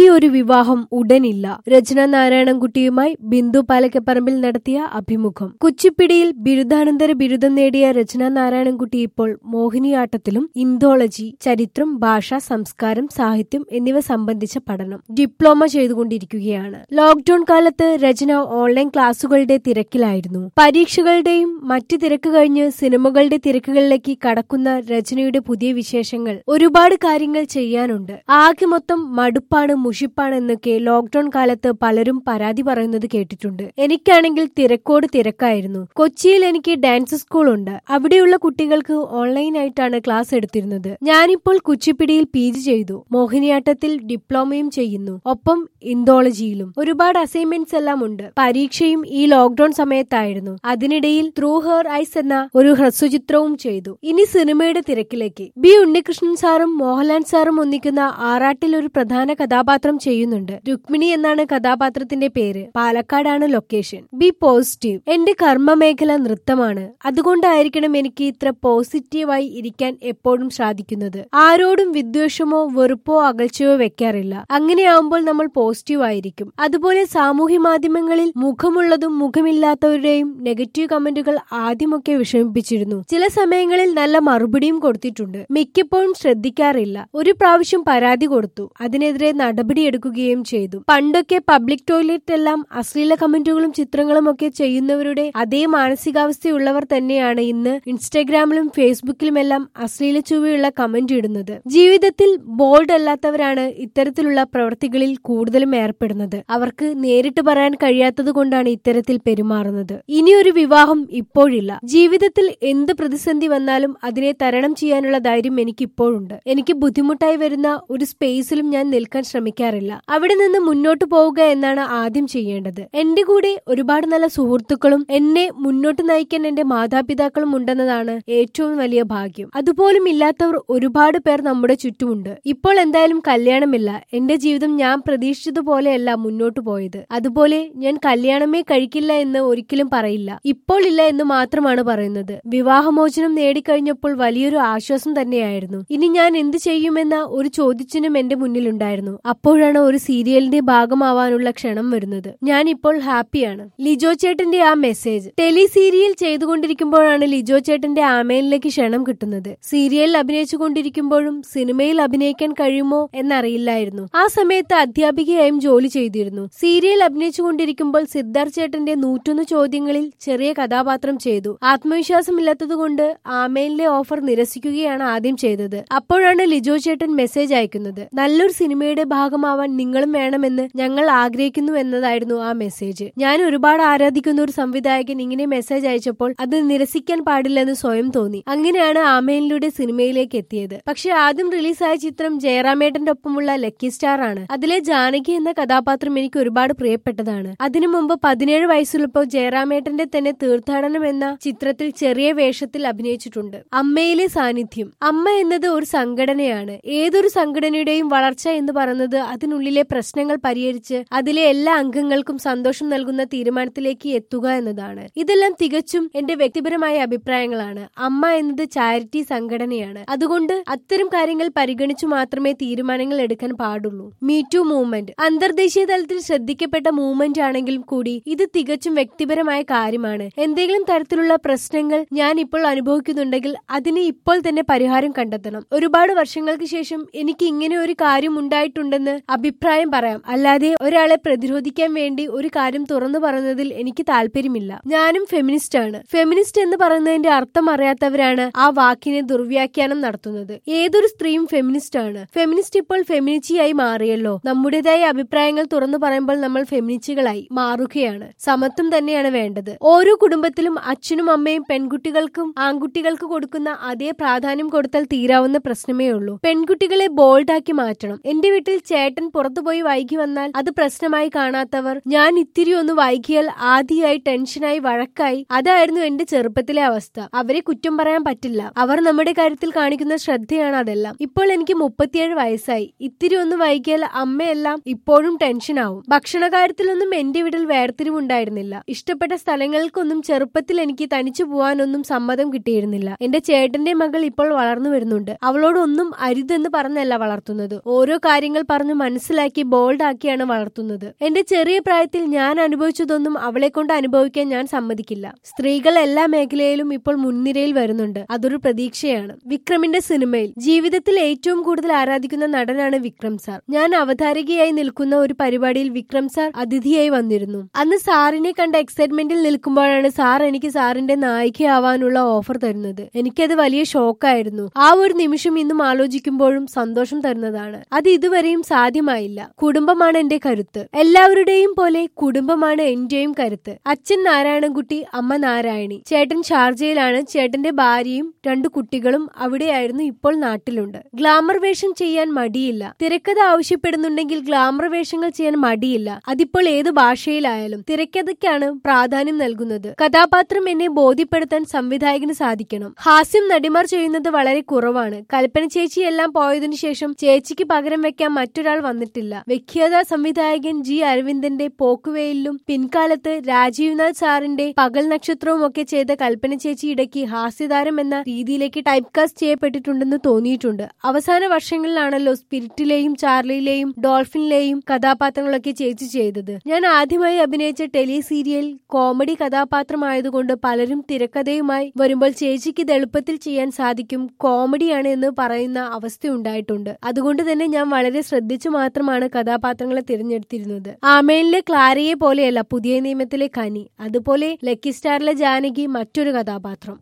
ഇനി ഒരു വിവാഹം ഉടനില്ല രചന നാരായണൻകുട്ടിയുമായി ബിന്ദു പാലക്കപ്പറമ്പിൽ നടത്തിയ അഭിമുഖം കുച്ചിപ്പിടിയിൽ ബിരുദാനന്തര ബിരുദം നേടിയ രചന നാരായണൻകുട്ടി ഇപ്പോൾ മോഹിനിയാട്ടത്തിലും ഇന്തോളജി ചരിത്രം ഭാഷ സംസ്കാരം സാഹിത്യം എന്നിവ സംബന്ധിച്ച പഠനം ഡിപ്ലോമ ചെയ്തുകൊണ്ടിരിക്കുകയാണ് ലോക്ഡൌൺ കാലത്ത് രചന ഓൺലൈൻ ക്ലാസുകളുടെ തിരക്കിലായിരുന്നു പരീക്ഷകളുടെയും മറ്റ് തിരക്ക് കഴിഞ്ഞ് സിനിമകളുടെ തിരക്കുകളിലേക്ക് കടക്കുന്ന രചനയുടെ പുതിയ വിശേഷങ്ങൾ ഒരുപാട് കാര്യങ്ങൾ ചെയ്യാനുണ്ട് ആകെ മൊത്തം മടുപ്പാണ് മുഷിപ്പാണ് എന്നൊക്കെ ലോക്ഡൌൺ കാലത്ത് പലരും പരാതി പറയുന്നത് കേട്ടിട്ടുണ്ട് എനിക്കാണെങ്കിൽ തിരക്കോട് തിരക്കായിരുന്നു കൊച്ചിയിൽ എനിക്ക് ഡാൻസ് സ്കൂൾ ഉണ്ട് അവിടെയുള്ള കുട്ടികൾക്ക് ഓൺലൈനായിട്ടാണ് ക്ലാസ് എടുത്തിരുന്നത് ഞാനിപ്പോൾ കുച്ചിപ്പിടിയിൽ പി ജി ചെയ്തു മോഹിനിയാട്ടത്തിൽ ഡിപ്ലോമയും ചെയ്യുന്നു ഒപ്പം ഇന്തോളജിയിലും ഒരുപാട് അസൈൻമെന്റ്സ് എല്ലാം ഉണ്ട് പരീക്ഷയും ഈ ലോക്ഡൌൺ സമയത്തായിരുന്നു അതിനിടയിൽ ത്രൂ ഹെർ ഐസ് എന്ന ഒരു ഹ്രസ്വചിത്രവും ചെയ്തു ഇനി സിനിമയുടെ തിരക്കിലേക്ക് ബി ഉണ്ണികൃഷ്ണൻ സാറും മോഹൻലാൽ സാറും ഒന്നിക്കുന്ന ആറാട്ടിൽ ഒരു പ്രധാന കഥാപാത്രം ചെയ്യുന്നുണ്ട് രുക്മിണി എന്നാണ് കഥാപാത്രത്തിന്റെ പേര് പാലക്കാടാണ് ലൊക്കേഷൻ ബി പോസിറ്റീവ് എന്റെ കർമ്മ മേഖല നൃത്തമാണ് അതുകൊണ്ടായിരിക്കണം എനിക്ക് ഇത്ര പോസിറ്റീവായി ഇരിക്കാൻ എപ്പോഴും സാധിക്കുന്നത് ആരോടും വിദ്വേഷമോ വെറുപ്പോ അകൽച്ചയോ വെക്കാറില്ല അങ്ങനെയാവുമ്പോൾ നമ്മൾ പോസിറ്റീവ് ആയിരിക്കും അതുപോലെ സാമൂഹ്യ മാധ്യമങ്ങളിൽ മുഖമുള്ളതും മുഖമില്ലാത്തവരുടെയും നെഗറ്റീവ് കമന്റുകൾ ആദ്യമൊക്കെ വിഷമിപ്പിച്ചിരുന്നു ചില സമയങ്ങളിൽ നല്ല മറുപടിയും കൊടുത്തിട്ടുണ്ട് മിക്കപ്പോഴും ശ്രദ്ധിക്കാറില്ല ഒരു പ്രാവശ്യം പരാതി കൊടുത്തു അതിനെതിരെ നടപടിയെടുക്കുകയും ചെയ്തു പണ്ടൊക്കെ പബ്ലിക് ടോയ്ലറ്റ് എല്ലാം അശ്ലീല കമന്റുകളും ചിത്രങ്ങളും ഒക്കെ ചെയ്യുന്നവരുടെ അതേ മാനസികാവസ്ഥയുള്ളവർ തന്നെയാണ് ഇന്ന് ഇൻസ്റ്റഗ്രാമിലും ഫേസ്ബുക്കിലുമെല്ലാം അശ്ലീല ചുവയുള്ള കമന്റ് ഇടുന്നത് ജീവിതത്തിൽ ബോൾഡ് അല്ലാത്തവരാണ് ഇത്തരത്തിലുള്ള പ്രവൃത്തികളിൽ കൂടുതലും ഏർപ്പെടുന്നത് അവർക്ക് നേരിട്ട് പറയാൻ കഴിയാത്തത് കൊണ്ടാണ് ഇത്തരത്തിൽ പെരുമാറുന്നത് ഇനിയൊരു വിവാഹം ഇപ്പോഴില്ല ജീവിതത്തിൽ എന്ത് പ്രതിസന്ധി വന്നാലും അതിനെ തരണം ചെയ്യാനുള്ള ധൈര്യം എനിക്ക് ഇപ്പോഴുണ്ട് എനിക്ക് ബുദ്ധിമുട്ടായി വരുന്ന ഒരു സ്പേസിലും ഞാൻ നിൽക്കാൻ ശ്രമിക്കാറില്ല അവിടെ നിന്ന് മുന്നോട്ട് പോവുക എന്നാണ് ആദ്യം ചെയ്യേണ്ടത് എന്റെ കൂടെ ഒരുപാട് നല്ല സുഹൃത്തുക്കളും എന്നെ മുന്നോട്ട് നയിക്കാൻ എന്റെ മാതാപിതാക്കളും ഉണ്ടെന്നതാണ് ഏറ്റവും വലിയ ഭാഗ്യം അതുപോലും ഇല്ലാത്തവർ ഒരുപാട് പേർ നമ്മുടെ ചുറ്റുമുണ്ട് ഇപ്പോൾ എന്തായാലും കല്യാണമില്ല എന്റെ ജീവിതം ഞാൻ പ്രതീക്ഷിച്ചതുപോലെയല്ല മുന്നോട്ട് പോയത് അതുപോലെ ഞാൻ കല്യാണമേ കഴിക്കില്ല എന്ന് ഒരിക്കലും പറയില്ല ഇപ്പോൾ ഇല്ല എന്ന് മാത്രമാണ് പറയുന്നത് വിവാഹമോചനം നേടിക്കഴിഞ്ഞപ്പോൾ വലിയൊരു ആശ്വാസം തന്നെയായിരുന്നു ഇനി ഞാൻ എന്ത് ചെയ്യുമെന്ന ഒരു ചോദ്യച്ചിനും എന്റെ മുന്നിലുണ്ടായിരുന്നു അപ്പോഴാണ് ഒരു സീരിയലിന്റെ ഭാഗമാവാനുള്ള ക്ഷണം വരുന്നത് ഞാൻ ഇപ്പോൾ ഹാപ്പിയാണ് ലിജോ ചേട്ടന്റെ ആ മെസ്സേജ് ടെലി സീരിയൽ ചെയ്തുകൊണ്ടിരിക്കുമ്പോഴാണ് ലിജോ ചേട്ടന്റെ ആമയിലേക്ക് ക്ഷണം കിട്ടുന്നത് സീരിയലിൽ അഭിനയിച്ചുകൊണ്ടിരിക്കുമ്പോഴും സിനിമയിൽ അഭിനയിക്കാൻ കഴിയുമോ എന്നറിയില്ലായിരുന്നു ആ സമയത്ത് അധ്യാപികയായും ജോലി ചെയ്തിരുന്നു സീരിയൽ അഭിനയിച്ചുകൊണ്ടിരിക്കുമ്പോൾ സിദ്ധാർത്ഥ് ചേട്ടന്റെ നൂറ്റൊന്ന് ചോദ്യങ്ങളിൽ ചെറിയ കഥാപാത്രം ചെയ്തു ആത്മവിശ്വാസമില്ലാത്തതുകൊണ്ട് ആമയിലെ ഓഫർ നിരസിക്കുകയാണ് ആദ്യം ചെയ്തത് അപ്പോഴാണ് ലിജോ ചേട്ടൻ മെസ്സേജ് അയക്കുന്നത് നല്ലൊരു സിനിമയുടെ ഭാഗമാവാൻ നിങ്ങളും വേണമെന്ന് ഞങ്ങൾ ആഗ്രഹിക്കുന്നു എന്നതായിരുന്നു ആ മെസ്സേജ് ഞാൻ ഒരുപാട് ആരാധിക്കുന്ന ഒരു സംവിധായകൻ ഇങ്ങനെ മെസ്സേജ് അയച്ചപ്പോൾ അത് നിരസിക്കാൻ പാടില്ലെന്ന് സ്വയം തോന്നി അങ്ങനെയാണ് ആമയിലൂടെ സിനിമയിലേക്ക് എത്തിയത് പക്ഷെ ആദ്യം റിലീസായ ചിത്രം ജയറാമേട്ടന്റെ ഒപ്പമുള്ള ലക്കി സ്റ്റാർ ആണ് അതിലെ ജാനകി എന്ന കഥാപാത്രം എനിക്ക് ഒരുപാട് പ്രിയപ്പെട്ടതാണ് അതിനു മുമ്പ് പതിനേഴ് വയസ്സുള്ളപ്പോൾ ജയറാമേട്ടന്റെ തന്നെ തീർത്ഥാടനം എന്ന ചിത്രത്തിൽ ചെറിയ വേഷത്തിൽ അഭിനയിച്ചിട്ടുണ്ട് അമ്മയിലെ സാന്നിധ്യം അമ്മ എന്നത് ഒരു സംഘടനയാണ് ഏതൊരു സംഘടനയുടെയും വളർച്ച എന്ന് പറയുന്നത് അതിനുള്ളിലെ പ്രശ്നങ്ങൾ പരിഹരിച്ച് അതിലെ എല്ലാ അംഗങ്ങൾക്കും സന്തോഷം നൽകുന്ന തീരുമാനത്തിലേക്ക് എത്തുക എന്നതാണ് ഇതെല്ലാം തികച്ചും എന്റെ വ്യക്തിപരമായ അഭിപ്രായങ്ങളാണ് അമ്മ എന്നത് ചാരിറ്റി സംഘടനയാണ് അതുകൊണ്ട് അത്തരം കാര്യങ്ങൾ പരിഗണിച്ചു മാത്രമേ തീരുമാനങ്ങൾ എടുക്കാൻ പാടുള്ളൂ മീ ടു മൂവ്മെന്റ് അന്തർദേശീയ തലത്തിൽ ശ്രദ്ധിക്കപ്പെട്ട മൂവ്മെന്റ് ആണെങ്കിലും കൂടി ഇത് തികച്ചും വ്യക്തിപരമായ കാര്യമാണ് എന്തെങ്കിലും തരത്തിലുള്ള പ്രശ്നങ്ങൾ ഞാൻ ഇപ്പോൾ അനുഭവിക്കുന്നുണ്ടെങ്കിൽ അതിന് ഇപ്പോൾ തന്നെ പരിഹാരം കണ്ടെത്തണം ഒരുപാട് വർഷങ്ങൾക്ക് ശേഷം എനിക്ക് ഇങ്ങനെ ഒരു കാര്യം ഉണ്ടായിട്ടുണ്ടെന്ന് അഭിപ്രായം പറയാം അല്ലാതെ ഒരാളെ പ്രതിരോധിക്കാൻ വേണ്ടി ഒരു കാര്യം തുറന്നു പറയുന്നതിൽ എനിക്ക് താല്പര്യമില്ല ഞാനും ഫെമിനിസ്റ്റ് ആണ് ഫെമിനിസ്റ്റ് എന്ന് പറയുന്നതിന്റെ അർത്ഥം അറിയാത്തവരാണ് ആ വാക്കിനെ ദുർവ്യാഖ്യാനം നടത്തുന്നത് ഏതൊരു സ്ത്രീയും ഫെമിനിസ്റ്റ് ആണ് ഫെമിനിസ്റ്റ് ഇപ്പോൾ ഫെമിനിച്ചിയായി മാറിയല്ലോ നമ്മുടേതായ അഭിപ്രായങ്ങൾ തുറന്നു പറയുമ്പോൾ നമ്മൾ ഫെമിനിസ്റ്റുകളായി മാറുകയാണ് സമത്വം തന്നെയാണ് വേണ്ടത് ഓരോ കുടുംബത്തിലും അച്ഛനും അമ്മയും പെൺകുട്ടികൾക്കും ആൺകുട്ടികൾക്ക് കൊടുക്കുന്ന അതേ പ്രാധാന്യം കൊടുത്താൽ തീരാവുന്ന പ്രശ്നമേ ഉള്ളൂ പെൺകുട്ടികളെ ബോൾഡാക്കി മാറ്റണം എന്റെ വീട്ടിൽ ചേട്ടൻ പുറത്തുപോയി വൈകി വന്നാൽ അത് പ്രശ്നമായി കാണാത്തവർ ഞാൻ ഇത്തിരി ഒന്ന് വൈകിയാൽ ആദ്യമായി ടെൻഷനായി വഴക്കായി അതായിരുന്നു എന്റെ ചെറുപ്പത്തിലെ അവസ്ഥ അവരെ കുറ്റം പറയാൻ പറ്റില്ല അവർ നമ്മുടെ കാര്യത്തിൽ കാണിക്കുന്ന ശ്രദ്ധയാണ് അതെല്ലാം ഇപ്പോൾ എനിക്ക് മുപ്പത്തിയേഴ് വയസ്സായി ഇത്തിരി ഒന്ന് വൈകിയാൽ അമ്മയെല്ലാം ഇപ്പോഴും ടെൻഷനാവും ഭക്ഷണ കാര്യത്തിലൊന്നും എന്റെ വീട്ടിൽ വേർതിരിവുണ്ടായിരുന്നില്ല ഇഷ്ടപ്പെട്ട സ്ഥലങ്ങൾക്കൊന്നും ചെറുപ്പത്തിൽ എനിക്ക് തനിച്ചു പോവാനൊന്നും സമ്മതം കിട്ടിയിരുന്നില്ല എന്റെ ചേട്ടന്റെ മകൾ ഇപ്പോൾ വളർന്നു വരുന്നുണ്ട് അവളോടൊന്നും അരുതെന്ന് പറഞ്ഞല്ല വളർത്തുന്നത് ഓരോ കാര്യങ്ങൾ പറഞ്ഞു എന്താണെന്ന് മനസ്സിലാക്കി ബോൾഡാക്കിയാണ് വളർത്തുന്നത് എന്റെ ചെറിയ പ്രായത്തിൽ ഞാൻ അനുഭവിച്ചതൊന്നും അവളെ കൊണ്ട് അനുഭവിക്കാൻ ഞാൻ സമ്മതിക്കില്ല സ്ത്രീകൾ എല്ലാ മേഖലയിലും ഇപ്പോൾ മുൻനിരയിൽ വരുന്നുണ്ട് അതൊരു പ്രതീക്ഷയാണ് വിക്രമിന്റെ സിനിമയിൽ ജീവിതത്തിൽ ഏറ്റവും കൂടുതൽ ആരാധിക്കുന്ന നടനാണ് വിക്രം സാർ ഞാൻ അവതാരകയായി നിൽക്കുന്ന ഒരു പരിപാടിയിൽ വിക്രം സാർ അതിഥിയായി വന്നിരുന്നു അന്ന് സാറിനെ കണ്ട എക്സൈറ്റ്മെന്റിൽ നിൽക്കുമ്പോഴാണ് സാർ എനിക്ക് സാറിന്റെ നായികയാവാനുള്ള ഓഫർ തരുന്നത് എനിക്കത് വലിയ ഷോക്കായിരുന്നു ആ ഒരു നിമിഷം ഇന്നും ആലോചിക്കുമ്പോഴും സന്തോഷം തരുന്നതാണ് അത് ഇതുവരെയും സാധ്യമായില്ല കുടുംബമാണ് എന്റെ കരുത്ത് എല്ലാവരുടെയും പോലെ കുടുംബമാണ് എന്റെയും കരുത്ത് അച്ഛൻ നാരായണൻകുട്ടി അമ്മ നാരായണി ചേട്ടൻ ഷാർജയിലാണ് ചേട്ടന്റെ ഭാര്യയും രണ്ടു കുട്ടികളും അവിടെയായിരുന്നു ഇപ്പോൾ നാട്ടിലുണ്ട് ഗ്ലാമർ വേഷം ചെയ്യാൻ മടിയില്ല തിരക്കഥ ആവശ്യപ്പെടുന്നുണ്ടെങ്കിൽ ഗ്ലാമർ വേഷങ്ങൾ ചെയ്യാൻ മടിയില്ല അതിപ്പോൾ ഏത് ഭാഷയിലായാലും തിരക്കഥയ്ക്കാണ് പ്രാധാന്യം നൽകുന്നത് കഥാപാത്രം എന്നെ ബോധ്യപ്പെടുത്താൻ സംവിധായകന് സാധിക്കണം ഹാസ്യം നടിമാർ ചെയ്യുന്നത് വളരെ കുറവാണ് കൽപ്പന ചേച്ചി എല്ലാം പോയതിനു ശേഷം ചേച്ചിക്ക് പകരം വെക്കാൻ മറ്റൊരാൾ വന്നിട്ടില്ല വിഖ്യാത സംവിധായകൻ ജി അരവിന്ദന്റെ പോക്കുവെയിലും പിൻകാലത്ത് രാജീവ്നാഥ് സാറിന്റെ പകൽ നക്ഷത്രവും ഒക്കെ ചെയ്ത കൽപ്പന ചേച്ചി ഇടയ്ക്ക് ഹാസ്യതാരം എന്ന രീതിയിലേക്ക് ടൈപ്പ് കാസ്റ്റ് ചെയ്യപ്പെട്ടിട്ടുണ്ടെന്ന് തോന്നിയിട്ടുണ്ട് അവസാന വർഷങ്ങളിലാണല്ലോ സ്പിരിറ്റിലെയും ചാർലിയിലെയും ഡോൾഫിനിലെയും കഥാപാത്രങ്ങളൊക്കെ ചേച്ചി ചെയ്തത് ഞാൻ ആദ്യമായി അഭിനയിച്ച ടെലി സീരിയൽ കോമഡി കഥാപാത്രമായതുകൊണ്ട് പലരും തിരക്കഥയുമായി വരുമ്പോൾ ചേച്ചിക്ക് ഇത് എളുപ്പത്തിൽ ചെയ്യാൻ സാധിക്കും കോമഡിയാണ് എന്ന് പറയുന്ന അവസ്ഥ ഉണ്ടായിട്ടുണ്ട് അതുകൊണ്ട് തന്നെ ഞാൻ വളരെ ശ്രദ്ധിച്ചു മാത്രമാണ് കഥാപാത്രങ്ങളെ തിരഞ്ഞെടുത്തിരുന്നത് ആമേനിലെ ക്ലാരയെ പോലെയല്ല പുതിയ നിയമത്തിലെ കനി അതുപോലെ ലക്കി സ്റ്റാറിലെ ജാനകി മറ്റൊരു കഥാപാത്രം